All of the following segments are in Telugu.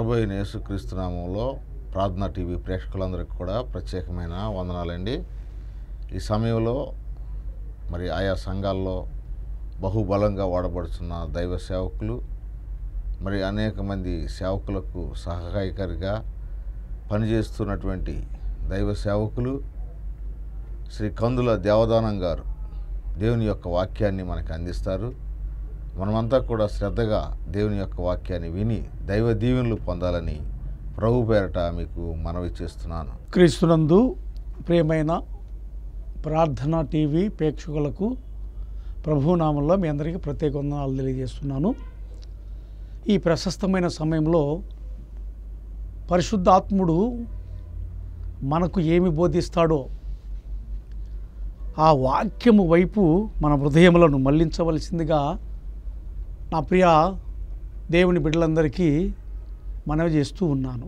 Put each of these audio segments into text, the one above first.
ప్రభు అయిన యేసుక్రీస్తు నామంలో ప్రార్థనా టీవీ ప్రేక్షకులందరికీ కూడా ప్రత్యేకమైన వందనాలండి ఈ సమయంలో మరి ఆయా సంఘాల్లో బహుబలంగా వాడబడుతున్న దైవ సేవకులు మరి అనేక మంది సేవకులకు సహాయకారిగా పనిచేస్తున్నటువంటి దైవ సేవకులు శ్రీ కందుల దేవదానం గారు దేవుని యొక్క వాక్యాన్ని మనకు అందిస్తారు మనమంతా కూడా శ్రద్ధగా దేవుని యొక్క వాక్యాన్ని విని దైవ దీవెనలు పొందాలని ప్రభు పేరట మీకు మనవి చేస్తున్నాను క్రీస్తునందు ప్రియమైన ప్రార్థన టీవీ ప్రేక్షకులకు ప్రభునామంలో మీ అందరికీ ప్రత్యేక వందనాలు తెలియజేస్తున్నాను ఈ ప్రశస్తమైన సమయంలో పరిశుద్ధాత్ముడు మనకు ఏమి బోధిస్తాడో ఆ వాక్యము వైపు మన హృదయములను మళ్లించవలసిందిగా నా ప్రియ దేవుని బిడ్డలందరికీ మనవి చేస్తూ ఉన్నాను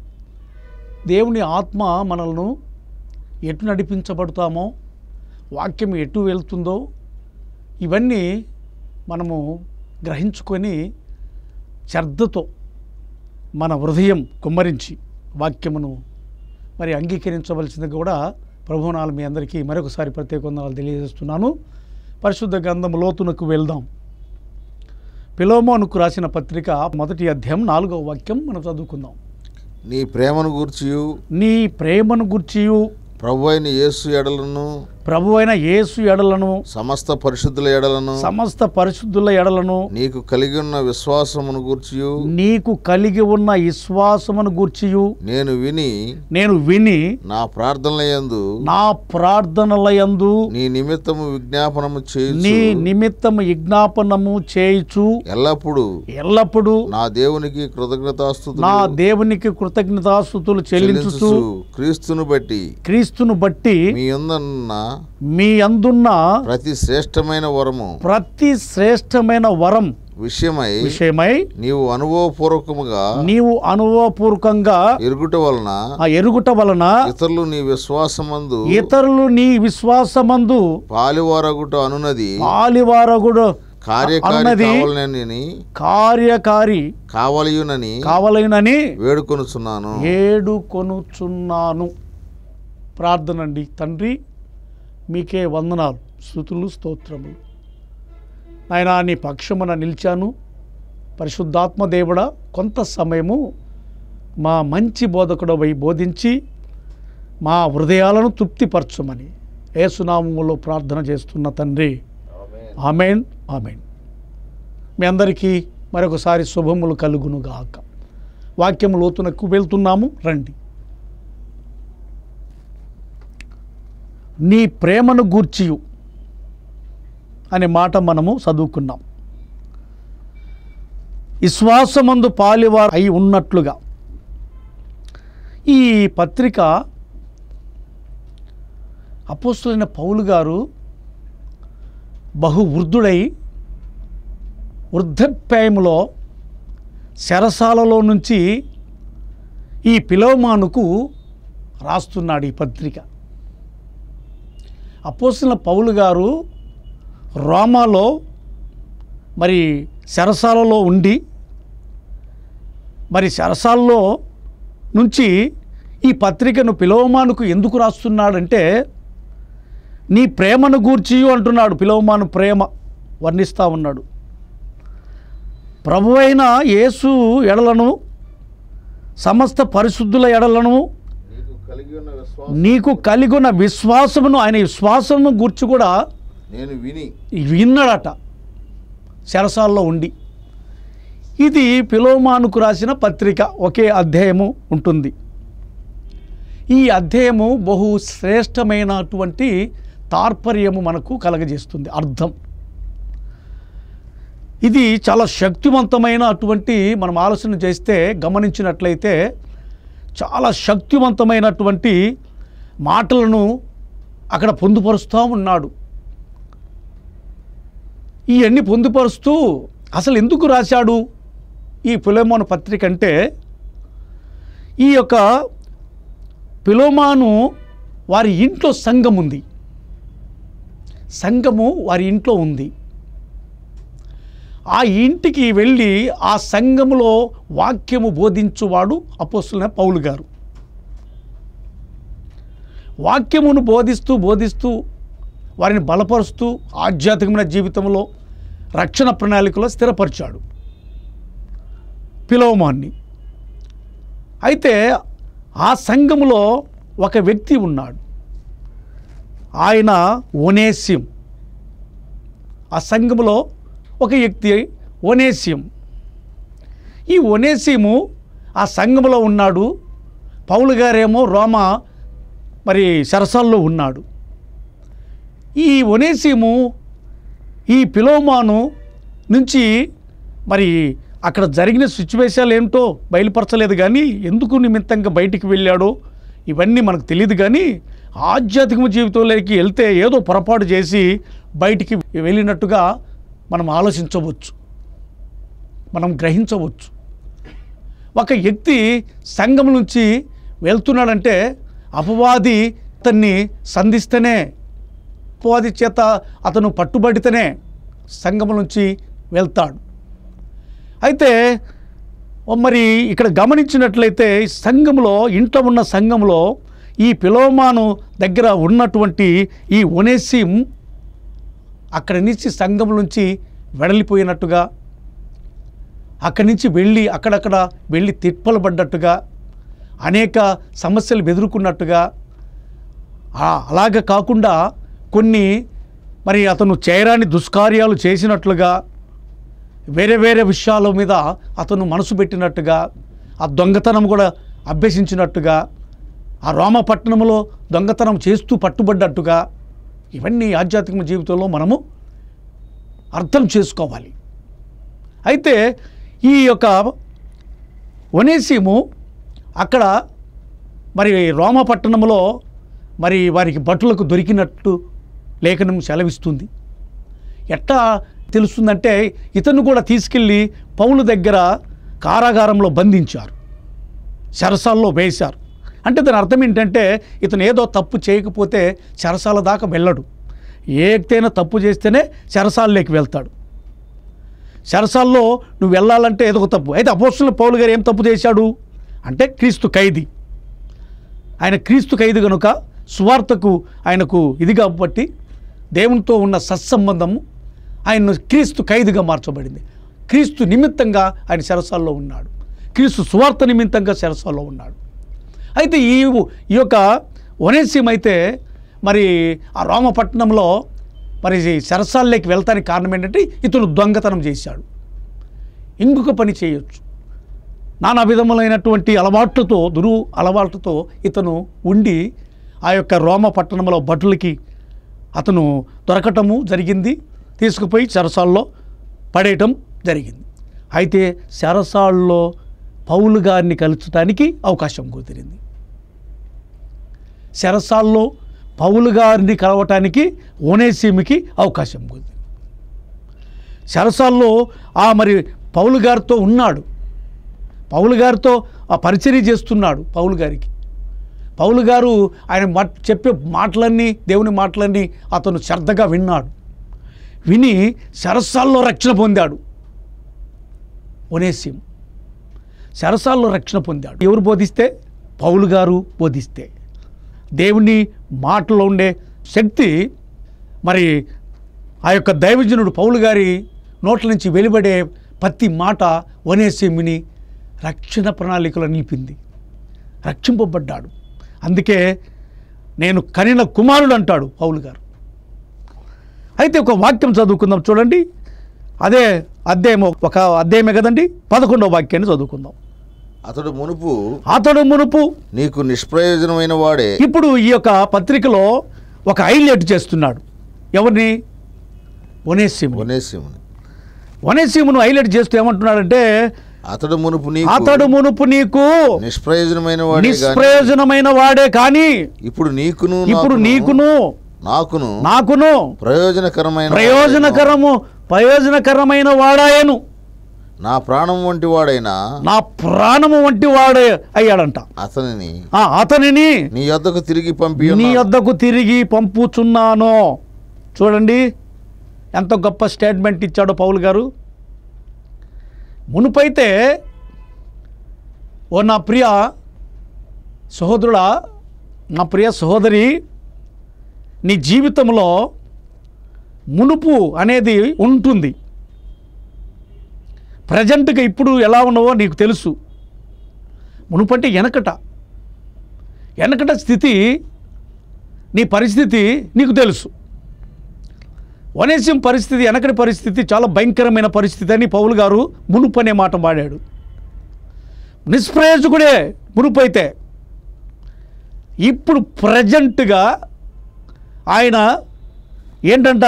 దేవుని ఆత్మ మనల్ని ఎటు నడిపించబడతామో వాక్యం ఎటు వెళ్తుందో ఇవన్నీ మనము గ్రహించుకొని శ్రద్ధతో మన హృదయం కుమ్మరించి వాక్యమును మరి అంగీకరించవలసింది కూడా ప్రభునాలు మీ అందరికీ మరొకసారి ప్రత్యేక వందనాలు తెలియజేస్తున్నాను పరిశుద్ధ గ్రంథం లోతునకు వెళ్దాం పిలోమోనుకు రాసిన పత్రిక మొదటి అధ్యాయం నాలుగవ వాక్యం మనం చదువుకుందాం నీ ప్రేమను గూర్చియు నీ ప్రేమను గుర్చియు ప్రభు అయిన యేసు ఎడలను ప్రభు అయిన యేసు ఎడలను సమస్త పరిశుద్ధుల ఎడలను సమస్త పరిశుద్ధుల ఎడలను నీకు కలిగి ఉన్న విశ్వాసమును గూర్చియు నీకు కలిగి ఉన్న విశ్వాసమును గూర్చియు నేను విని నేను విని నా ప్రార్థనలయందు నా ప్రార్థనలయందు నీ నిమిత్తము విజ్ఞాపనము నీ చేయుచు నిమిత్తము విజ్ఞాపనము చేయుచు ఎల్లప్పుడూ ఎల్లప్పుడూ నా దేవునికి కృతజ్ఞతాస్తుతులు నా దేవునికి కృతజ్ఞతాస్థుతులు చెల్లించుచు చెల్లించుచు క్రీస్తును బట్టి క్రీస్తును బట్టి మీ అందన్న మీ అందున్న ప్రతి శ్రేష్టమైన వరము ప్రతి శ్రేష్టమైన వరం విషయమై విషయమై నీవు అనుభవపూర్వకముగా నీవు అనుభవపూర్వకంగా ఎరుగుట వలన ఆ ఎరుగుట వలన ఇతరులు నీ విశ్వాసమందు ఇతరులు నీ విశ్వాసమందు పాలివారగుట అనునది పాలివారగుడు కార్యకారి అన్నది కావాలని కార్యకారి కావలయునని కావలయునని వేడుకొనుచున్నాను ఏడుకొనుచున్నాను ప్రార్థనండి తండ్రి మీకే వందనాలు స్థుతులు స్తోత్రములు నాయనా నీ పక్షమున నిలిచాను పరిశుద్ధాత్మ దేవుడా కొంత సమయము మా మంచి బోధకుడవై బోధించి మా హృదయాలను తృప్తిపరచమని ఏసునామములో ప్రార్థన చేస్తున్న తండ్రి ఆమెన్ ఆమెన్ మీ అందరికీ మరొకసారి శుభములు కలుగునుగాక వాక్యం లోతునకు వెళ్తున్నాము రండి నీ ప్రేమను గూర్చియు అనే మాట మనము చదువుకున్నాం విశ్వాసమందు పాలివారు అయి ఉన్నట్లుగా ఈ పత్రిక అపోస్తులైన పౌలు గారు బహు వృద్ధుడై వృద్ధాప్యాయంలో శరసాలలో నుంచి ఈ పిలోమానుకు రాస్తున్నాడు ఈ పత్రిక అపోసిన పౌలు గారు రోమాలో మరి శరసాలలో ఉండి మరి శరసాలలో నుంచి ఈ పత్రికను పిలవమానుకు ఎందుకు రాస్తున్నాడంటే నీ ప్రేమను గూర్చియు అంటున్నాడు పిలవమాను ప్రేమ వర్ణిస్తూ ఉన్నాడు ప్రభువైన యేసు ఎడలను సమస్త పరిశుద్ధుల ఎడలను నీకు కలిగి ఉన్న విశ్వాసం నీకు కలిగిన విశ్వాసమును ఆయన విశ్వాసమును గూర్చి కూడా నేను విని విన్నాడట శరసాల్లో ఉండి ఇది పిలోమానుకు రాసిన పత్రిక ఒకే అధ్యాయము ఉంటుంది ఈ అధ్యాయము బహు శ్రేష్టమైనటువంటి తాత్పర్యము మనకు కలగజేస్తుంది అర్థం ఇది చాలా శక్తివంతమైన అటువంటి మనం ఆలోచన చేస్తే గమనించినట్లయితే చాలా శక్తివంతమైనటువంటి మాటలను అక్కడ పొందుపరుస్తూ ఉన్నాడు ఇవన్నీ పొందుపరుస్తూ అసలు ఎందుకు రాశాడు ఈ పిలోమాను పత్రిక అంటే ఈ యొక్క పిలోమాను వారి ఇంట్లో సంఘం ఉంది సంఘము వారి ఇంట్లో ఉంది ఆ ఇంటికి వెళ్ళి ఆ సంఘములో వాక్యము బోధించువాడు అపోస్తులైన పౌలు గారు వాక్యమును బోధిస్తూ బోధిస్తూ వారిని బలపరుస్తూ ఆధ్యాత్మికమైన జీవితంలో రక్షణ ప్రణాళికలో స్థిరపరిచాడు పిలవమాన్ని అయితే ఆ సంఘములో ఒక వ్యక్తి ఉన్నాడు ఆయన ఒనేసిం ఆ సంఘములో ఒక వ్యక్తి ఒనేసియం ఈ ఒనేసిము ఆ సంఘములో ఉన్నాడు పౌలు గారేమో రోమ మరి సరసాల్లో ఉన్నాడు ఈ ఒనేసిము ఈ పిలోమాను నుంచి మరి అక్కడ జరిగిన సిచ్యువేషన్లు ఏమిటో బయలుపరచలేదు కానీ ఎందుకు నిమిత్తంగా బయటికి వెళ్ళాడో ఇవన్నీ మనకు తెలియదు కానీ ఆధ్యాత్మిక జీవితంలోకి వెళ్తే ఏదో పొరపాటు చేసి బయటికి వెళ్ళినట్టుగా మనం ఆలోచించవచ్చు మనం గ్రహించవచ్చు ఒక వ్యక్తి సంఘం నుంచి వెళ్తున్నాడంటే అపవాది అతన్ని సంధిస్తేనే అపవాది చేత అతను పట్టుబడితేనే సంఘం నుంచి వెళ్తాడు అయితే ఓ మరి ఇక్కడ గమనించినట్లయితే ఈ సంఘంలో ఇంట్లో ఉన్న సంఘంలో ఈ పిలోమాను దగ్గర ఉన్నటువంటి ఈ ఒనేసిం అక్కడి నుంచి సంఘం నుంచి వెడలిపోయినట్టుగా అక్కడి నుంచి వెళ్ళి అక్కడక్కడ వెళ్ళి తిప్పలు పడ్డట్టుగా అనేక సమస్యలు ఎదుర్కొన్నట్టుగా ఆ- అలాగ కాకుండా కొన్ని మరి అతను చేయరాని దుష్కార్యాలు చేసినట్లుగా వేరే వేరే విషయాల మీద అతను మనసు పెట్టినట్టుగా ఆ దొంగతనం కూడా అభ్యసించినట్టుగా ఆ రోమపట్టణంలో దొంగతనం చేస్తూ పట్టుబడ్డట్టుగా ఇవన్నీ ఆధ్యాత్మిక జీవితంలో మనము అర్థం చేసుకోవాలి అయితే ఈ యొక్క ఒనేసిము అక్కడ మరి రోమపట్టణంలో మరి వారికి భటులకు దొరికినట్టు లేఖనం సెలవిస్తుంది ఎట్లా తెలుస్తుందంటే ఇతను కూడా తీసుకెళ్ళి పౌలు దగ్గర కారాగారంలో బంధించారు చెరసాల్లో వేశారు అంటే దాని అర్థం ఏంటంటే ఇతను ఏదో తప్పు చేయకపోతే చెరసాల దాకా వెళ్ళడు ఏతైనా తప్పు చేస్తేనే చెరసాల్లోకి వెళ్తాడు చెరసాల్లో నువ్వు వెళ్ళాలంటే ఏదో ఒక తప్పు అయితే అపోస్తుల పౌలు గారు ఏం తప్పు చేశాడు అంటే క్రీస్తు ఖైదీ ఆయన క్రీస్తు ఖైదు కనుక సువార్తకు ఆయనకు ఇది కాబట్టి దేవునితో ఉన్న సత్సంబంధము ఆయన్ను క్రీస్తు ఖైదుగా మార్చబడింది క్రీస్తు నిమిత్తంగా ఆయన చెరసాల్లో ఉన్నాడు క్రీస్తు సువార్త నిమిత్తంగా చెరసాల్లో ఉన్నాడు అయితే ఈ ఈ యొక్క ఒనేసిం అయితే మరి ఆ రోమపట్నంలో మరి చెరసాల్లోకి వెళ్తానికి కారణం ఏంటంటే ఇతను దొంగతనం చేశాడు ఇంకొక పని చేయొచ్చు నానా విధములైనటువంటి అలవాట్లతో దురు అలవాట్లతో ఇతను ఉండి ఆ యొక్క రోమ పట్టణంలో భటులకి అతను దొరకటము జరిగింది తీసుకుపోయి చెరసాల్లో పడేయటం జరిగింది అయితే చెరసాల్లో పౌలు గారిని కలుచడానికి అవకాశం కుదిరింది చెరసాల్లో పౌలు గారిని కలవటానికి ఓనేసీమికి అవకాశం కుదిరింది చెరసాల్లో ఆ మరి పౌలు గారితో ఉన్నాడు పౌలు గారితో ఆ పరిచర్య చేస్తున్నాడు పౌలు గారికి పౌలు గారు ఆయన మాట్ చెప్పే మాటలన్నీ దేవుని మాటలన్నీ అతను శ్రద్ధగా విన్నాడు విని సరసాల్లో రక్షణ పొందాడు ఒనేసిం సరసాల్లో రక్షణ పొందాడు ఎవరు బోధిస్తే పౌలు గారు బోధిస్తే దేవుని మాటలో ఉండే శక్తి మరి ఆ యొక్క దైవజనుడు పౌలు గారి నోట్ల నుంచి వెలువడే ప్రతి మాట వనేసిమిని రక్షణ ప్రణాళికలో నిలిపింది రక్షింపబడ్డాడు అందుకే నేను కనిన కుమారుడు అంటాడు పౌలు గారు అయితే ఒక వాక్యం చదువుకుందాం చూడండి అదే అధ్యాయం ఒక అధ్యాయమే కదండి పదకొండవ వాక్యాన్ని చదువుకుందాం అతడు మునుపు అతడు మునుపు నీకు నిష్ప్రయోజనమైన వాడే ఇప్పుడు ఈ యొక్క పత్రికలో ఒక హైలైట్ చేస్తున్నాడు ఎవరిని ఒనేసిము ఒనేసిముని ఒనేసిమును హైలైట్ చేస్తూ ఏమంటున్నాడంటే అతడు మునుపు నీకు అతడు మునుపు నీకు నిష్ప్రయోజనమైన వాడే గాని నిష్ప్రయోజనమైన వాడే కానీ ఇప్పుడు నీకును ఇప్పుడు నాకును- నీకును నాకును నాకును ప్రయోజనకరమైన ప్రయోజనకరము ప్రయోజనకరమైన వాడాయను నా ప్రాణం వంటి వాడైనా నా ప్రాణము వంటి వాడే అయ్యాడంట అతనిని ఆ, అతనిని నీ యొద్దకు తిరిగి పంపి నీ ఉన్నాను. వద్దకు తిరిగి పంపుచున్నాను చూడండి ఎంత గొప్ప స్టేట్మెంట్ ఇచ్చాడో పౌల్ గారు మునుపైతే ఓ నా ప్రియ సహోదరుడా నా ప్రియ సహోదరి నీ జీవితంలో మునుపు అనేది ఉంటుంది ప్రజెంట్గా ఇప్పుడు ఎలా ఉన్నావో నీకు తెలుసు మునుపంటే వెనకట వెనకట స్థితి నీ పరిస్థితి నీకు తెలుసు వనేశ్యం పరిస్థితి వెనకటి పరిస్థితి చాలా భయంకరమైన పరిస్థితి అని పౌలు గారు మునుపు అనే మాట వాడాడు నిష్ప్రయోజకుడే మునుపు అయితే ఇప్పుడు ప్రజెంట్గా ఆయన ఏంటంట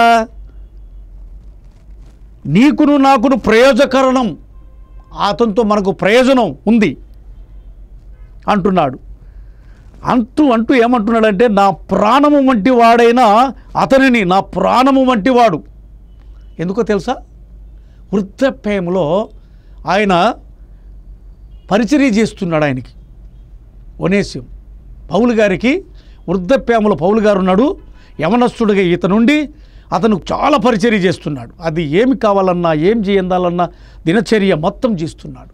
నీకును నాకును ప్రయోజకరణం అతనితో మనకు ప్రయోజనం ఉంది అంటున్నాడు అంటూ అంటూ ఏమంటున్నాడంటే నా ప్రాణము వంటి వాడైనా అతనిని నా ప్రాణము వంటి వాడు ఎందుకో తెలుసా వృద్ధాప్యంలో ఆయన పరిచర్య చేస్తున్నాడు ఆయనకి ఒనేస్యం పౌలు గారికి వృద్ధాప్యంలో పౌలు గారు ఉన్నాడు యవనస్తుడిగా ఇతనుండి అతను చాలా పరిచర్య చేస్తున్నాడు అది ఏమి కావాలన్నా ఏం చేయాలన్నా దినచర్య మొత్తం చేస్తున్నాడు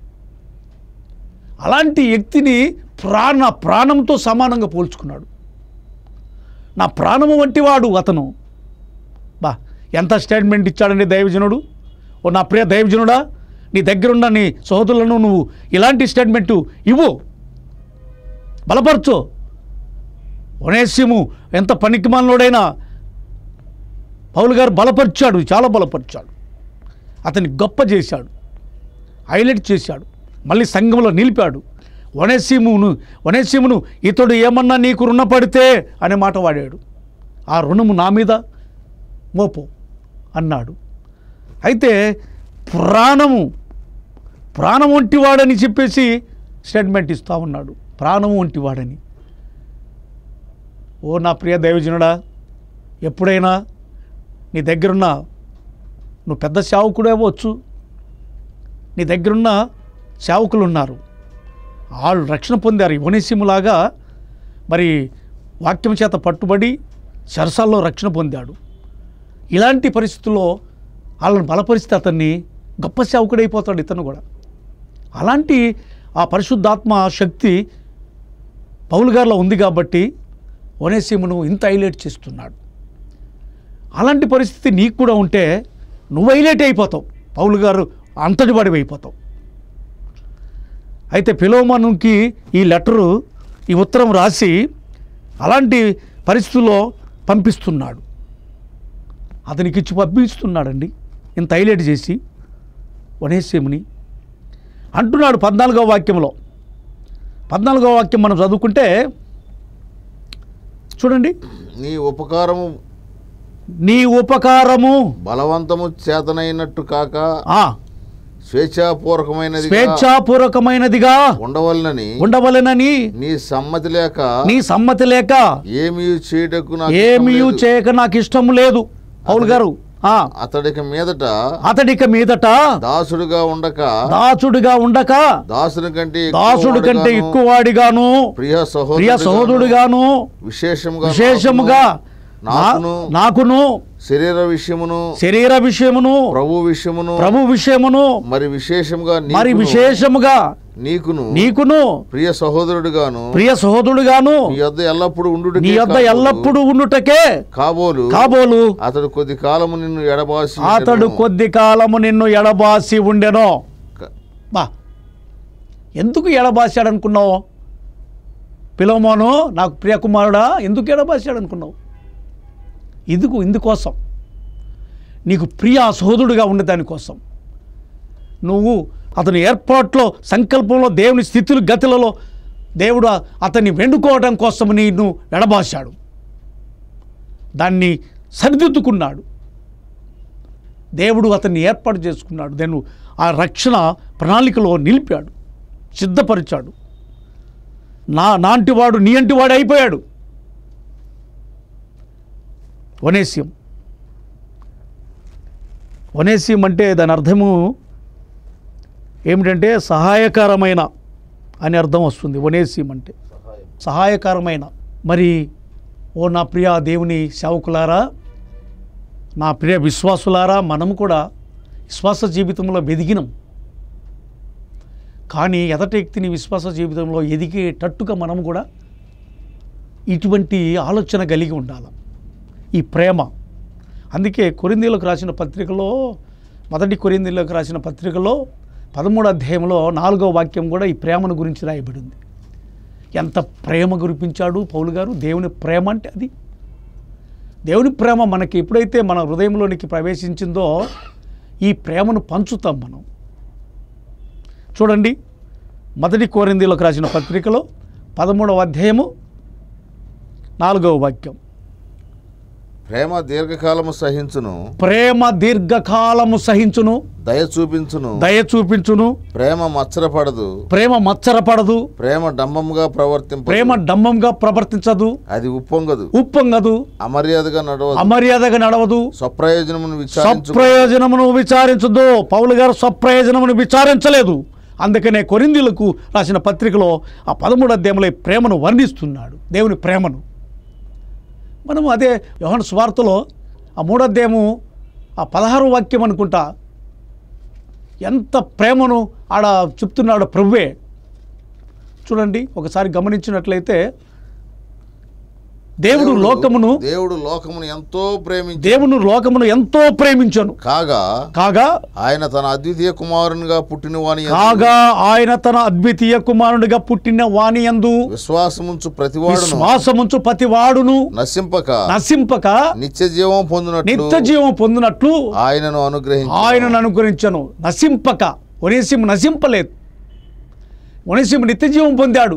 అలాంటి వ్యక్తిని ప్రాణ ప్రాణంతో సమానంగా పోల్చుకున్నాడు నా ప్రాణము వంటి వాడు అతను బా ఎంత స్టేట్మెంట్ ఇచ్చాడండి దైవజనుడు ఓ నా ప్రియ దైవజనుడా నీ దగ్గరున్న నీ సహోదరులను నువ్వు ఇలాంటి స్టేట్మెంటు ఇవ్వు బలపరచు ఒనేస్యము ఎంత పనికిమాలినోడైనా పౌలు గారు బలపరిచాడు చాలా బలపరిచాడు అతన్ని గొప్ప చేశాడు హైలైట్ చేశాడు మళ్ళీ సంఘంలో నిలిపాడు వనేసీమును వనేసీమును ఇతడు ఏమన్నా నీకు రుణపడితే అనే మాట వాడాడు ఆ రుణము నా మీద మోపు అన్నాడు అయితే ప్రాణము ప్రాణం వంటివాడని చెప్పేసి స్టేట్మెంట్ ఇస్తా ఉన్నాడు ప్రాణము వంటివాడని ఓ నా ప్రియ దైవజనుడా ఎప్పుడైనా నీ దగ్గరున్న నువ్వు పెద్ద సేవకుడు అవ్వచ్చు నీ దగ్గరున్న సేవకులు ఉన్నారు వాళ్ళు రక్షణ పొందారు యువనేసిములాగా మరి వాక్యం చేత పట్టుబడి సరసాల్లో రక్షణ పొందాడు ఇలాంటి పరిస్థితుల్లో వాళ్ళని బలపరిస్తే అతన్ని గొప్ప సేవకుడైపోతాడు ఇతను కూడా అలాంటి ఆ పరిశుద్ధాత్మ శక్తి పౌలు గారిలో ఉంది కాబట్టి ఒనేసీమును ఇంత హైలైట్ చేస్తున్నాడు అలాంటి పరిస్థితి నీకు కూడా ఉంటే నువ్వు హైలైట్ అయిపోతావు పౌలు గారు అంతటి వాడివి అయిపోతావు అయితే పిలోమనుకి ఈ లెటరు ఈ ఉత్తరం రాసి అలాంటి పరిస్థితుల్లో పంపిస్తున్నాడు అతనికి ఇచ్చి పంపిస్తున్నాడండి ఇంత హైలైట్ చేసి వనేసేముని అంటున్నాడు పద్నాలుగో వాక్యంలో పద్నాలుగో వాక్యం మనం చదువుకుంటే చూడండి నీ ఉపకారము నీ ఉపకారము బలవంతము చేతనైనట్టు కాక ఆ స్వేచ్ఛాపూర్వకమైనది స్వేచ్ఛాపూర్వకమైనదిగా ఉండవలనని ఉండవలెనని నీ సమ్మతి లేక నీ సమ్మతి లేక ఏమీ చేయటకు నాకు ఏమీ ఇష్టం లేదు. చేయక నాకు ఇష్టం లేదు పౌలు గారు ఆ అతడికి మీదట అతడిక మీదట దాసుడుగా ఉండక దాసుడిగా ఉండక దాసుని కంటే దాసుడు కంటే ఎక్కువవాడుగాను, ఎక్కువవాడిగాను ప్రియ ప్రియ సహోదరుడుగాను, సహోదరుడిగాను విశేషముగా విశేషముగా నాకును, నాకును నా- నాకును శరీర విషయమును శరీర విషయమును ప్రభు విషయమును ప్రభు విషయమును మరి విశేషముగా మరి నీకును- విశేషముగా నీకును నీకును ప్రియ సహోదరుడుగాను ప్రియ సహోదరుడుగాను నీ యొద్ద ఎల్లప్పుడు ఉండు నీ యొద్ద ఎల్లప్పుడూ ఉండుటకే కాబోలు కాబోలు అతడు కొద్ది కాలము నిన్ను ఎడబాసి అతడు ఉండెను. కొద్ది కాలము నిన్ను ఎడబాసి ఉండెనో క- బా ఎందుకు ఎడబాసాడు అనుకున్నావు పిలవమోను నాకు ప్రియకుమారుడా ఎందుకు ఎడబాసాడు అనుకున్నావు ఇదికు ఇందుకోసం నీకు ప్రియ సహోదరుడిగా ఉండే దానికోసం నువ్వు అతని ఏర్పాట్లో సంకల్పంలో దేవుని స్థితులు గతులలో దేవుడు అతన్ని వెండుకోవడం కోసం నిన్ను ఎడబాశాడు దాన్ని సరిదిద్దుకున్నాడు దేవుడు అతన్ని ఏర్పాటు చేసుకున్నాడు నేను ఆ రక్షణ ప్రణాళికలో నిలిపాడు సిద్ధపరిచాడు నా నాంటివాడు నీ అంటివాడు అయిపోయాడు వనేస్యం వనేస్యం అంటే దాని అర్థము ఏమిటంటే సహాయకరమైన అని అర్థం వస్తుంది వనేస్యం అంటే సహాయకరమైన మరి ఓ నా ప్రియ దేవుని సేవకులారా నా ప్రియ విశ్వాసులారా మనము కూడా విశ్వాస జీవితంలో వెదిగినాం కానీ ఎదటి వ్యక్తిని విశ్వాస జీవితంలో ఎదిగేటట్టుగా మనం కూడా ఇటువంటి ఆలోచన కలిగి ఉండాలి ఈ ప్రేమ అందుకే కొరిందీలకు రాసిన పత్రికలో మొదటి కొరిందీలకు రాసిన పత్రికలో పదమూడు అధ్యాయంలో నాలుగో వాక్యం కూడా ఈ ప్రేమను గురించి రాయబడింది ఎంత ప్రేమ గురిపించాడు పౌలు గారు దేవుని ప్రేమ అంటే అది దేవుని ప్రేమ మనకి ఎప్పుడైతే మన హృదయంలోనికి ప్రవేశించిందో ఈ ప్రేమను పంచుతాం మనం చూడండి మొదటి కోరిందీలకు రాసిన పత్రికలో పదమూడవ అధ్యాయము నాలుగవ వాక్యం ప్రేమ దీర్ఘకాలము సహించును ప్రేమ దీర్ఘకాలము సహించును దయ చూపించును దయ చూపించును ప్రేమ మత్సరపడదు ప్రేమ మచ్చరపడదు ప్రేమ డంబముగా ప్రవర్తింప ప్రేమ డంబంగా ప్రవర్తించదు అది ఉప్పొంగదు ఉప్పొంగదు అమర్యాదగా నడవదు అమర్యాదగా నడవదు స్వప్రయోజనమును విచారించు స్వప్రయోజనమును విచారించదు పౌలు గారు స్వప్రయోజనమును విచారించలేదు అందుకనే కొరిందీలకు రాసిన పత్రికలో ఆ పదమూడు అధ్యాయంలో ఈ ప్రేమను వర్ణిస్తున్నాడు దేవుని ప్రేమను మనము అదే యోహన స్వార్థలో ఆ మూడో అధ్యాయము ఆ పదహారు వాక్యం అనుకుంటా ఎంత ప్రేమను ఆడ చెప్తున్నాడు ప్రభువే చూడండి ఒకసారి గమనించినట్లయితే దేవుడు లోకమును దేవుడు లోకమును ఎంతో ప్రేమించి దేవుని లోకమును ఎంతో ప్రేమించను కాగా కాగా ఆయన తన అద్వితీయ కుమారునిగా పుట్టిన వాని యందు కాగా ఆయన తన అద్వితీయ కుమారునిగా పుట్టిన వాణి యందు విశ్వాసముంచు ప్రతివాడును విశ్వాసముంచు ప్రతివాడును నశింపక నశింపక నిత్య జీవం పొందినట్లు నిత్య జీవం పొందినట్లు ఆయనను అనుగ్రహించి ఆయనను అనుగ్రహించను నశింపక ఒనేసిము నశింపలేదు ఒనేసిము నిత్య జీవం పొందాడు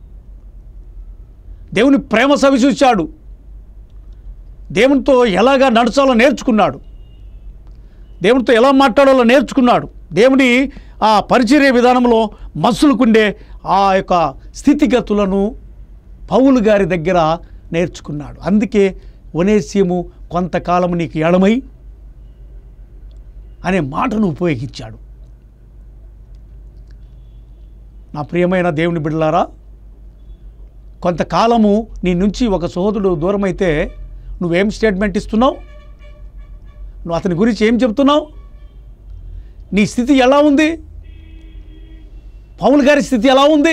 దేవుని ప్రేమ సవి చూశాడు దేవునితో ఎలాగా నడచాలో నేర్చుకున్నాడు దేవునితో ఎలా మాట్లాడాలో నేర్చుకున్నాడు దేవుని ఆ పరిచర్య విధానంలో మసులుకుండే ఆ యొక్క స్థితిగతులను పౌలు గారి దగ్గర నేర్చుకున్నాడు అందుకే ఒనేసియము కొంతకాలం నీకు ఎడమై అనే మాటను ఉపయోగించాడు నా ప్రియమైన దేవుని బిడ్డలారా కొంతకాలము నీ నుంచి ఒక సహోదరుడు దూరమైతే నువ్వేం స్టేట్మెంట్ ఇస్తున్నావు నువ్వు అతని గురించి ఏం చెప్తున్నావు నీ స్థితి ఎలా ఉంది పౌల్ గారి స్థితి ఎలా ఉంది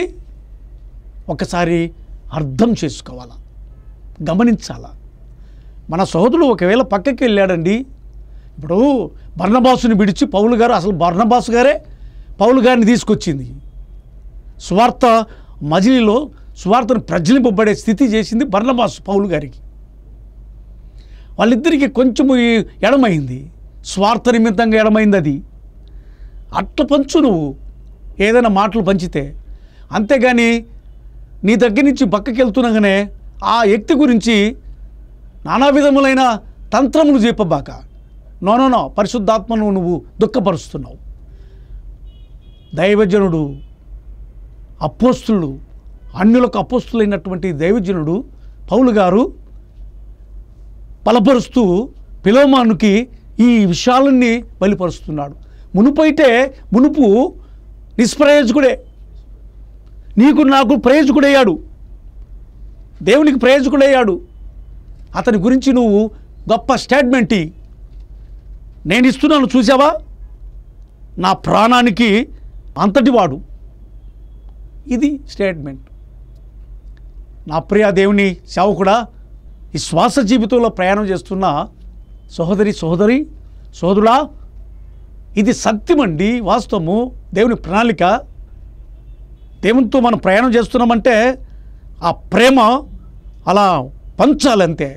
ఒకసారి అర్థం చేసుకోవాలా గమనించాలా మన సహోదరుడు ఒకవేళ పక్కకి వెళ్ళాడండి ఇప్పుడు బర్ణబాసుని విడిచి పౌలు గారు అసలు బర్ణబాసు గారే పౌలు గారిని తీసుకొచ్చింది స్వార్థ మజిలీలో స్వార్థను ప్రజ్వలింపబడే స్థితి చేసింది బర్ణబాసు పౌలు గారికి వాళ్ళిద్దరికీ కొంచెము ఈ ఎడమైంది స్వార్థ నిమిత్తంగా ఎడమైంది అది అట్ల పంచు నువ్వు ఏదైనా మాటలు పంచితే అంతేగాని నీ దగ్గర నుంచి పక్కకి వెళ్తున్నాగానే ఆ వ్యక్తి గురించి నానా విధములైన తంత్రములు చెప్పబాక నో నో నో పరిశుద్ధాత్మను నువ్వు దుఃఖపరుస్తున్నావు దైవజనుడు అపోస్తులు అన్యులకు అపోస్తులైనటువంటి దైవజనుడు పౌలు గారు బలపరుస్తూ పిలోమానుకి ఈ విషయాలన్నీ బలిపరుస్తున్నాడు మునుపైతే మునుపు నిష్ప్రయోజకుడే నీకు నాకు ప్రయోజకుడయ్యాడు దేవునికి ప్రయోజకుడయ్యాడు అతని గురించి నువ్వు గొప్ప స్టేట్మెంట్ ఇయ్యి. నేను ఇస్తున్నాను చూసావా నా ప్రాణానికి అంతటివాడు ఇది స్టేట్మెంట్ నా ప్రియ దేవుని సేవకుడా ఈ శ్వాస జీవితంలో ప్రయాణం చేస్తున్న సహోదరి సహోదరి సోదరుడా ఇది సత్యమండి వాస్తవము దేవుని ప్రణాళిక దేవునితో మనం ప్రయాణం చేస్తున్నామంటే ఆ ప్రేమ అలా పంచాలంతే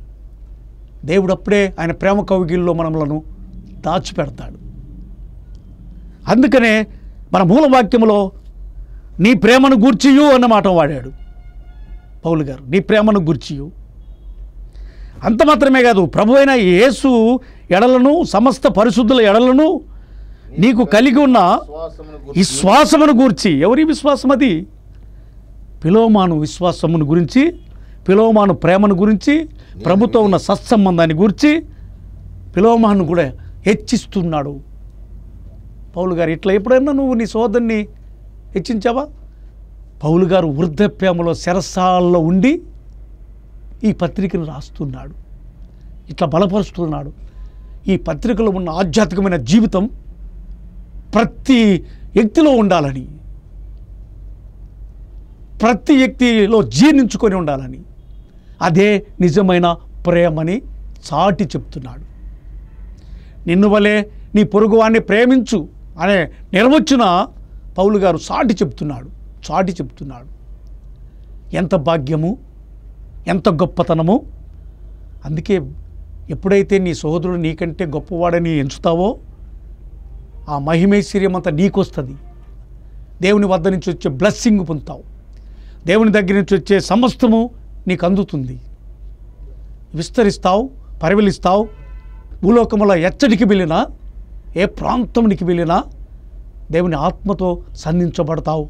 దేవుడు అప్పుడే ఆయన ప్రేమ కవిగిల్లో మనములను దాచిపెడతాడు అందుకనే మన మూల వాక్యములో నీ ప్రేమను గూర్చియు అన్న మాట వాడాడు పౌలు గారు నీ ప్రేమను గూర్చియు అంత మాత్రమే కాదు ప్రభు అయిన యేసు ఎడలను సమస్త పరిశుద్ధుల ఎడలను నీకు కలిగి ఉన్న విశ్వాసమును ఈ శ్వాసమును గూర్చి ఎవరి విశ్వాసం అది పిలోమాను విశ్వాసమును గురించి పిలోమాను ప్రేమను గురించి ప్రభుతో ఉన్న సత్సంబంధాన్ని గురించి పిలోమాను కూడా హెచ్చిస్తున్నాడు పౌలు గారు ఇట్లా ఎప్పుడైనా నువ్వు నీ సోదరుని హెచ్చించావా పౌలు గారు వృద్ధాప్యంలో శరసాల్లో ఉండి ఈ పత్రికను రాస్తున్నాడు ఇట్లా బలపరుస్తున్నాడు ఈ పత్రికలో ఉన్న ఆధ్యాత్మికమైన జీవితం ప్రతి వ్యక్తిలో ఉండాలని ప్రతి వ్యక్తిలో జీర్ణించుకొని ఉండాలని అదే నిజమైన ప్రేమని చాటి చెప్తున్నాడు నిన్ను వలే నీ పొరుగువాన్ని ప్రేమించు అనే నిర్వచన పౌలు గారు సాటి చెప్తున్నాడు చాటి చెప్తున్నాడు ఎంత భాగ్యము ఎంత గొప్పతనము అందుకే ఎప్పుడైతే నీ సహోదరుడు నీకంటే గొప్పవాడని ఎంచుతావో ఆ మహిమైశ్వర్యం అంతా నీకొస్తుంది దేవుని వద్ద నుంచి వచ్చే బ్లెస్సింగ్ పొందుతావు దేవుని దగ్గర నుంచి వచ్చే సమస్తము నీకు అందుతుంది విస్తరిస్తావు పరివలిస్తావు భూలోకములో ఎచ్చడికి వెళ్ళినా ఏ ప్రాంతమునికి వెళ్ళినా దేవుని ఆత్మతో సంధించబడతావు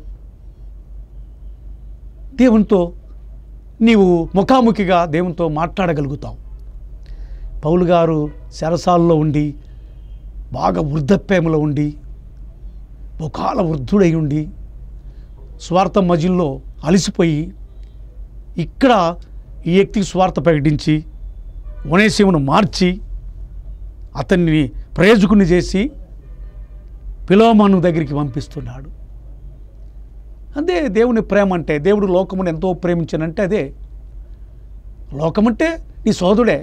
దేవునితో నీవు ముఖాముఖిగా దేవునితో మాట్లాడగలుగుతావు పౌలు గారు శరసాల్లో ఉండి బాగా వృద్ధప్రేమలో ఉండి బహుకాల వృద్ధుడై ఉండి స్వార్థ మజిల్లో అలసిపోయి ఇక్కడ ఈ వ్యక్తికి స్వార్థ ప్రకటించి వనేశివును మార్చి అతన్ని ప్రయోజకుని చేసి పిలోమాను దగ్గరికి పంపిస్తున్నాడు అదే దేవుని ప్రేమ అంటే దేవుడు లోకమును ఎంతో ప్రేమించానంటే అదే లోకమంటే నీ సోదరుడే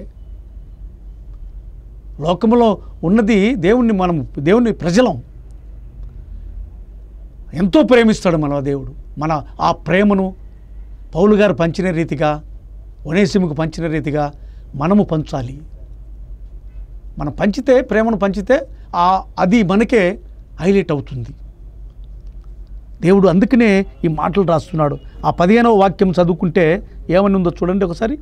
లోకములో ఉన్నది దేవుణ్ణి మనం దేవుని ప్రజలం ఎంతో ప్రేమిస్తాడు మన దేవుడు మన ఆ ప్రేమను పౌలు గారు పంచిన రీతిగా ఒనేసిముకు పంచిన రీతిగా మనము పంచాలి మనం పంచితే ప్రేమను పంచితే ఆ అది మనకే హైలైట్ అవుతుంది దేవుడు అందుకనే ఈ మాటలు రాస్తున్నాడు ఆ పదిహేనవ వాక్యం చదువుకుంటే ఏమని ఉందో చూడండి ఒకసారి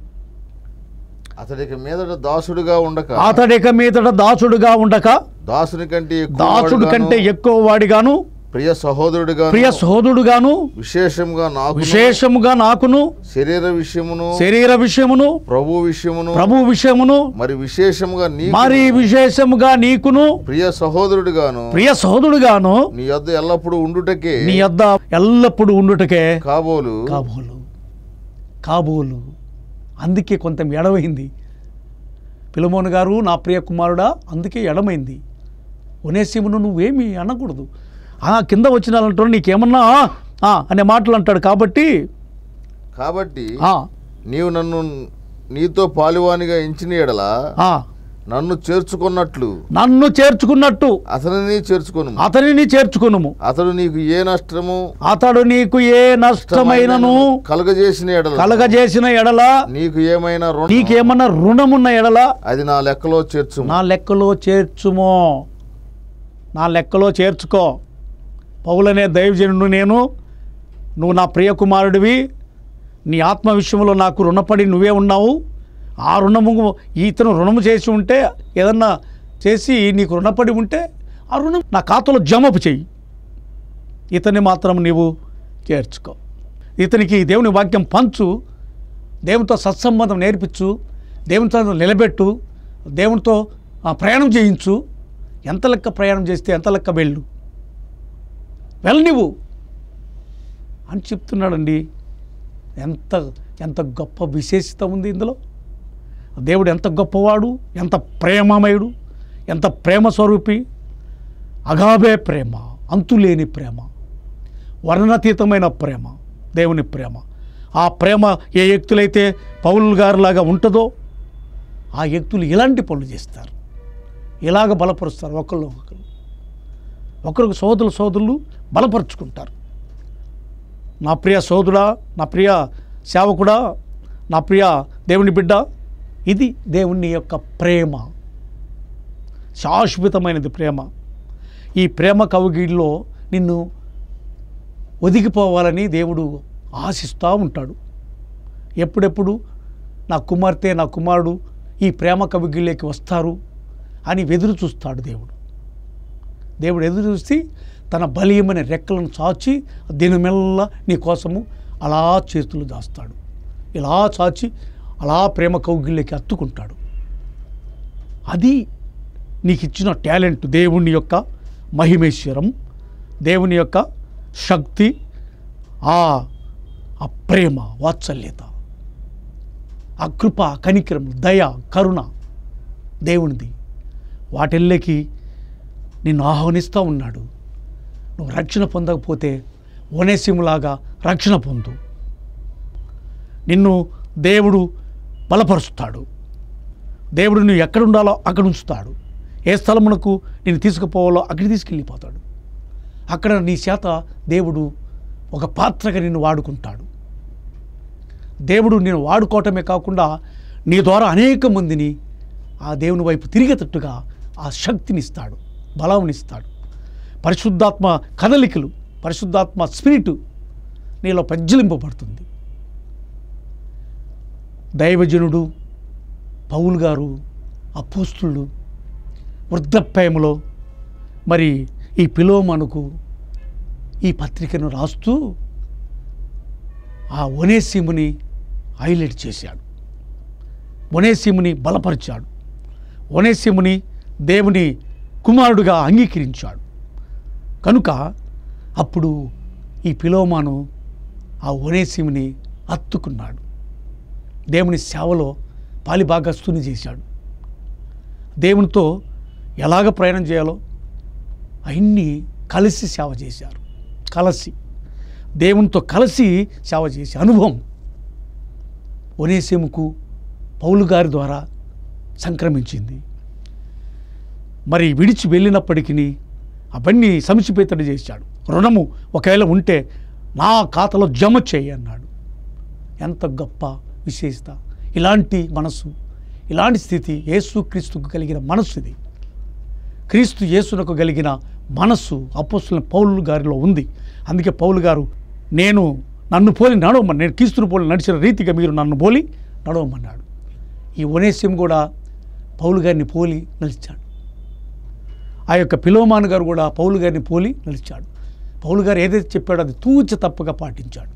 అతడికి మీదట దాసుడుగా ఉండక అతడిక మీదట దాసుడుగా ఉండక దాసుని కంటే ఎక్కువ దాసుడు వాడుగాను, కంటే ఎక్కువ వాడిగాను ప్రియ సహోదరుడుగా ప్రియ సహోదరుడుగాను విశేషంగా నాకు విశేషముగా నాకును శరీర విషయమును శరీర విషయమును ప్రభు విషయమును ప్రభు విషయమును మరి విశేషముగా నీ మరి విశేషముగా నీకును ప్రియ సహోదరుడుగాను ప్రియ సహోదరుడుగాను నీ యొద్ద ఎల్లప్పుడూ ఉండుటకే నీ యొద్ద ఎల్లప్పుడూ ఉండుటకే కాబోలు కాబోలు కాబోలు అందుకే కొంత ఎడమైంది పిలమోను గారు నా ప్రియ కుమారుడా అందుకే ఎడమైంది ఒనేసిమును నువ్వేమీ అనకూడదు ఆ కింద వచ్చిన వాళ్ళంటారు నీకేమన్నా ఆ, అనే మాటలు అంటాడు కాబట్టి కాబట్టి ఆ, నీవు నన్ను నీతో పాలువానిగా ఎంచిన ఎడల ఆ, నన్ను చేర్చుకున్నట్లు నన్ను చేర్చుకున్నట్టు అతనిని చేర్చుకొను అతనిని చేర్చుకునుము అతడు నీకు ఏ నష్టము అతడు నీకు ఏ నష్టమైనను కలుగజేసిన ఎడల కలగజేసిన ఎడల నీకు ఏమైనా రుణం నీకేమన్నా రుణమున్న ఎడల అది నా లెక్కలో చేర్చుము నా లెక్కలో చేర్చుమో నా లెక్కలో చేర్చుకో పౌలనే దైవజనుడు నేను నువ్వు నా ప్రియ కుమారుడివి నీ ఆత్మ విషయంలో నాకు రుణపడి నువ్వే ఉన్నావు ఆ రుణము ఇతను రుణము చేసి ఉంటే ఏదన్నా చేసి నీకు రుణపడి ఉంటే ఆ రుణం నా ఖాతాలో జమపు చెయ్యి ఇతన్ని మాత్రం నీవు చేర్చుకో ఇతనికి దేవుని వాక్యం పంచు దేవునితో సత్సంబంధం నేర్పించు దేవునితో నిలబెట్టు దేవునితో ఆ, ప్రయాణం చేయించు ఎంత లెక్క ప్రయాణం చేస్తే ఎంత లెక్క వెళ్ళు వెళ్ళు నువ్వు అని చెప్తున్నాడండి ఎంత ఎంత గొప్ప విశేషత ఉంది ఇందులో దేవుడు ఎంత గొప్పవాడు ఎంత ప్రేమమయుడు ఎంత ప్రేమ స్వరూపి అగాబే ప్రేమ అంతులేని ప్రేమ వర్ణతీతమైన ప్రేమ దేవుని ప్రేమ ఆ ప్రేమ ఏ వ్యక్తులైతే పౌలు గారిలాగా ఉంటుందో ఆ వ్యక్తులు ఇలాంటి పనులు చేస్తారు ఇలాగ బలపరుస్తారు ఒకళ్ళు ఒకరు ఒకరికి సోదరులు సోదరులు బలపరుచుకుంటారు నా ప్రియ సోదరుడా నా ప్రియ సేవకుడా నా ప్రియ దేవుని బిడ్డ ఇది దేవుని యొక్క ప్రేమ శాశ్వతమైనది ప్రేమ ఈ ప్రేమ కవుగిడిలో నిన్ను ఒదిగిపోవాలని దేవుడు ఆశిస్తూ ఉంటాడు ఎప్పుడెప్పుడు నా కుమార్తె నా కుమారుడు ఈ ప్రేమ కవిగిళ్ళకి వస్తారు అని ఎదురు చూస్తాడు దేవుడు దేవుడు ఎదురు చూసి తన బలీయమైన రెక్కలను చాచి దినమెల్ల నీ కోసము అలా చేతులు దాస్తాడు ఇలా చాచి అలా ప్రేమ కౌగిళ్ళకి అత్తుకుంటాడు అది నీకు ఇచ్చిన టాలెంట్ దేవుని యొక్క మహిమేశ్వరం దేవుని యొక్క శక్తి ఆ ఆ ప్రేమ వాత్సల్యత ఆ కృప కనికరం దయ కరుణ దేవునిది వాటిల్లోకి నిన్ను ఆహ్వానిస్తూ ఉన్నాడు నువ్వు రక్షణ పొందకపోతే ఓనేసిములాగా రక్షణ పొందు నిన్ను దేవుడు బలపరుస్తాడు దేవుడు నువ్వు ఎక్కడ ఉండాలో అక్కడ ఉంచుతాడు ఏ స్థలమునకు నేను తీసుకుపోవాలో అక్కడికి తీసుకెళ్ళిపోతాడు అక్కడ నీ చేత దేవుడు ఒక పాత్రగా నిన్ను వాడుకుంటాడు దేవుడు నేను వాడుకోవటమే కాకుండా నీ ద్వారా అనేక మందిని ఆ దేవుని వైపు తిరిగేటట్టుగా ఆ శక్తిని ఇస్తాడు బలంనిస్తాడు పరిశుద్ధాత్మ కదలికలు పరిశుద్ధాత్మ స్పిరిట్ నీలో ప్రజ్వలింపబడుతుంది దైవజనుడు పౌలు గారు అపోస్తులు వృద్ధాప్యాయంలో మరి ఈ పిలోమనుకు ఈ పత్రికను రాస్తూ ఆ ఒనేసిముని హైలైట్ చేశాడు ఒనేసిముని బలపరిచాడు ఒనేసిముని దేవుని కుమారుడుగా అంగీకరించాడు కనుక అప్పుడు ఈ పిలోమాను ఆ ఒనేసిముని హత్తుకున్నాడు దేవుని సేవలో పాలిభాగస్తుని చేశాడు దేవునితో ఎలాగ ప్రయాణం చేయాలో అవన్నీ కలిసి సేవ చేశారు కలిసి దేవునితో కలిసి సేవ చేసే అనుభవం ఒనేసేముకు పౌలు గారి ద్వారా సంక్రమించింది మరి విడిచి వెళ్ళినప్పటికీ అవన్నీ సంసిపేతడు చేశాడు రుణము ఒకవేళ ఉంటే నా ఖాతాలో జమ చేయి అన్నాడు ఎంత గొప్ప విశేషత ఇలాంటి మనసు ఇలాంటి స్థితి యేసు క్రీస్తుకు కలిగిన మనస్సు ఇది క్రీస్తు యేసునకు కలిగిన మనస్సు అపోస్తుల పౌలు గారిలో ఉంది అందుకే పౌలు గారు నేను నన్ను పోలి నడవమని నేను క్రీస్తుని పోలి నడిచిన రీతిగా మీరు నన్ను పోలి నడవమన్నాడు ఈ ఒనేసిం కూడా పౌలు గారిని పోలి నడిచాడు ఆ యొక్క పిలోమాన్ గారు కూడా పౌలు గారిని పోలి నడిచాడు పౌలు గారు ఏదైతే చెప్పాడో అది తూచ తప్పగా పాటించాడు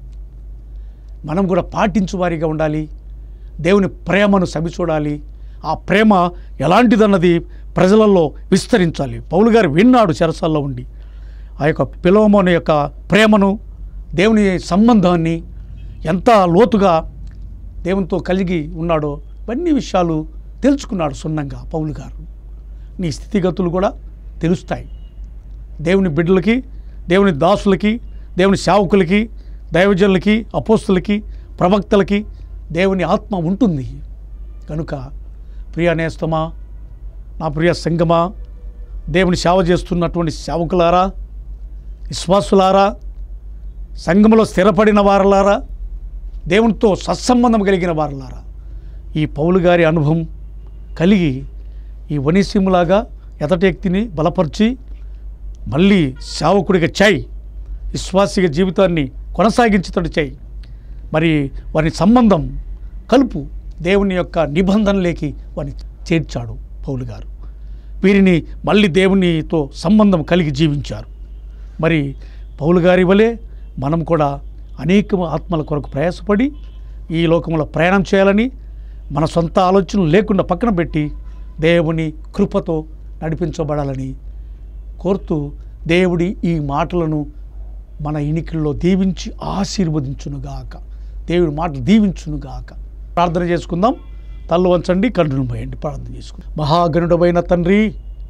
మనం కూడా పాటించు వారిగా ఉండాలి దేవుని ప్రేమను సవి చూడాలి ఆ ప్రేమ ఎలాంటిదన్నది ప్రజలలో విస్తరించాలి పౌలు గారు విన్నాడు చెరసాల్లో ఉండి ఆ యొక్క పిలోమోని యొక్క ప్రేమను దేవుని సంబంధాన్ని ఎంత లోతుగా దేవునితో కలిగి ఉన్నాడో ఇవన్నీ విషయాలు తెలుసుకున్నాడు సున్నంగా పౌలు గారు నీ స్థితిగతులు కూడా తెలుస్తాయి దేవుని బిడ్డలకి దేవుని దాసులకి దేవుని సేవకులకి దైవజనులకి అపోస్తులకి ప్రవక్తలకి దేవుని ఆత్మ ఉంటుంది కనుక ప్రియ నేస్తమా నా ప్రియ సంగమా దేవుని సేవ చేస్తున్నటువంటి సేవకులారా విశ్వాసులారా సంఘములో స్థిరపడిన వారలారా దేవునితో సత్సంబంధం కలిగిన వారలారా ఈ పౌలు గారి అనుభవం కలిగి ఈ వనిసీములాగా ఎదటి వ్యక్తిని బలపరిచి మళ్ళీ సేవకుడిగా చేయి విశ్వాసిగా జీవితాన్ని కొనసాగించుతాడు చేయి మరి వారి సంబంధం కలుపు దేవుని యొక్క నిబంధనలేకి వారిని చేర్చాడు పౌలు గారు వీరిని మళ్ళీ దేవునితో సంబంధం కలిగి జీవించారు మరి పౌలు గారి వలె మనం కూడా అనేక ఆత్మల కొరకు ప్రయాసపడి ఈ లోకంలో ప్రయాణం చేయాలని మన సొంత ఆలోచనలు లేకుండా పక్కన పెట్టి దేవుని కృపతో నడిపించబడాలని కోరుతూ దేవుడి ఈ మాటలను మన ఇనికిల్లో దీవించి ఆశీర్వదించునుగాక దేవుడి మాటలు దీవించునుగాక ప్రార్థన చేసుకుందాం తల్లు వంచండి కండును పోయండి ప్రార్థన చేసుకుందాం మహాగణుడమైన తండ్రి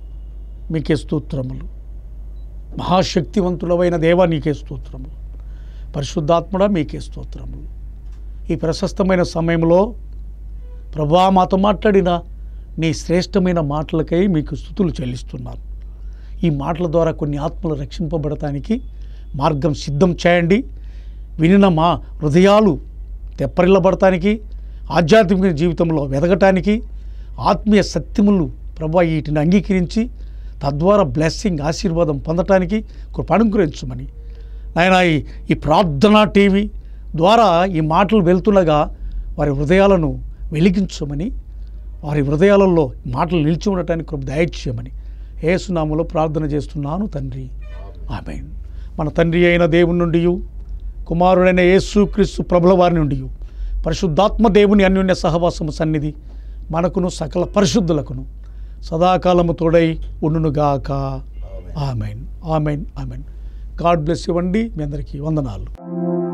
మీకే స్తోత్రములు మహాశక్తివంతుడమైన దేవా నీకే స్తోత్రములు పరిశుద్ధాత్ముడా మీకే స్తోత్రములు ఈ ప్రశస్తమైన సమయంలో ప్రభా మాతో మాట్లాడిన నీ శ్రేష్టమైన మాటలకై మీకు స్థుతులు చెల్లిస్తున్నాను ఈ మాటల ద్వారా కొన్ని ఆత్మలు రక్షింపబడటానికి మార్గం సిద్ధం చేయండి వినిన మా హృదయాలు తెప్పరిల్లబడటానికి ఆధ్యాత్మిక జీవితంలో వెదగటానికి ఆత్మీయ సత్యములు ప్రభా వీటిని అంగీకరించి తద్వారా బ్లెస్సింగ్ ఆశీర్వాదం పొందటానికి కృప అనుగ్రహించమని నాయన ఈ ఈ ప్రార్థనా టీవీ ద్వారా ఈ మాటలు వెళ్తుండగా వారి హృదయాలను వెలిగించమని వారి హృదయాలలో మాటలు నిలిచి ఉండటానికి కృప దయచేయమని ఏసునామలో ప్రార్థన చేస్తున్నాను తండ్రి ఆమె మన తండ్రి అయిన దేవుని నుండి కుమారుడైన యేసు క్రీస్తు ప్రభుల వారి నుండి పరిశుద్ధాత్మ దేవుని అన్యోన్య సహవాసము సన్నిధి మనకును సకల పరిశుద్ధులకును సదాకాలము తోడై ఉండునుగాక amen amen amen God bless ఇవ్వండి మీ అందరికీ వందనాలు